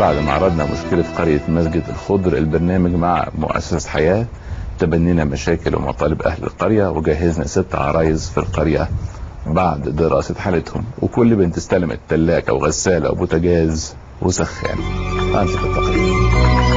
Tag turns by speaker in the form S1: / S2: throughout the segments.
S1: بعد ما عرضنا مشكلة قرية مسجد الخضر البرنامج مع مؤسسة حياة تبنينا مشاكل ومطالب أهل القرية وجهزنا ست عرايس في القرية بعد دراسة حالتهم وكل بنت استلمت تلاجة وغسالة وبوتاجاز وسخان هنشوف التقرير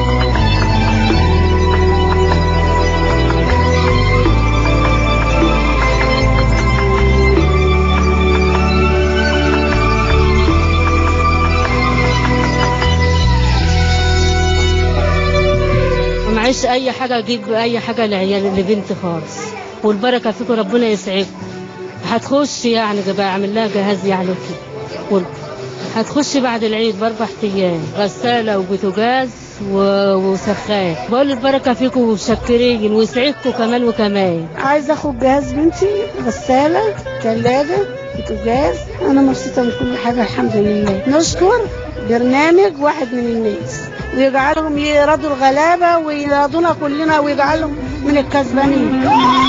S2: معيش اي حاجه اجيب اي حاجه لعيال لبنتي خالص والبركه فيكم ربنا يسعدكم هتخش يعني بقى اعمل لها جهاز يعني كده هتخش بعد العيد باربع ايام غساله وبوتاجاز و- وسخان بقول البركه فيكم ومشكرين ويسعدكم كمان وكمان
S3: عايزه اخد جهاز بنتي غساله ثلاجه بوتاجاز انا مبسوطه من كل حاجه الحمد لله نشكر برنامج واحد من الناس ويجعلهم يرادوا الغلابه ويرادونا كلنا ويجعلهم من الكسبانين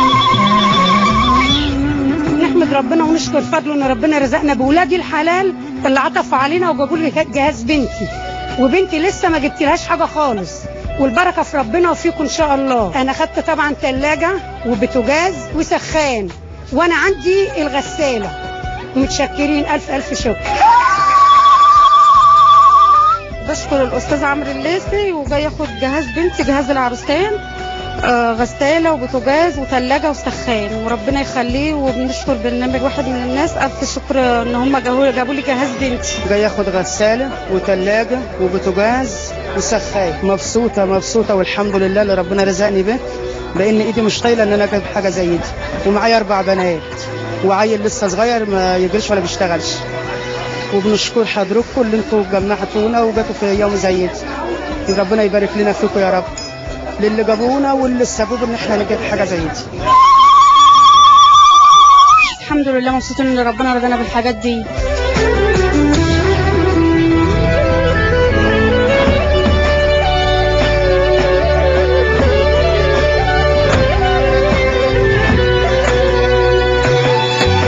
S3: نحمد ربنا ونشكر فضله ان ربنا رزقنا بولادي الحلال اللي عطفوا علينا وجابوا لي جهاز بنتي وبنتي لسه ما جبتلهاش حاجه خالص والبركه في ربنا وفيكم ان شاء الله انا خدت طبعا ثلاجه وبوتاجاز وسخان وانا عندي الغساله ومتشكرين الف الف شكر بشكر الاستاذ عمرو الليثي وجاي ياخد جهاز بنتي جهاز العروستين آه، غساله وبوتاجاز وثلاجه وسخان وربنا يخليه وبنشكر برنامج واحد من الناس الف شكر ان هم جابوا جابوا لي جهاز بنتي
S4: جاي اخد غساله وثلاجه وبوتاجاز وسخان مبسوطه مبسوطه والحمد لله اللي ربنا رزقني به لان ايدي مش طايله ان انا اجيب حاجه زي دي ومعايا اربع بنات وعيل لسه صغير ما يجريش ولا بيشتغلش وبنشكر حضراتكم اللي انتوا جمعتونا وجاتوا في يوم زي ده ربنا يبارك لنا فيكم يا رب للي جابونا واللي سببوا ان احنا نجيب حاجه زي دي
S3: الحمد لله مبسوطين ان ربنا رضانا بالحاجات دي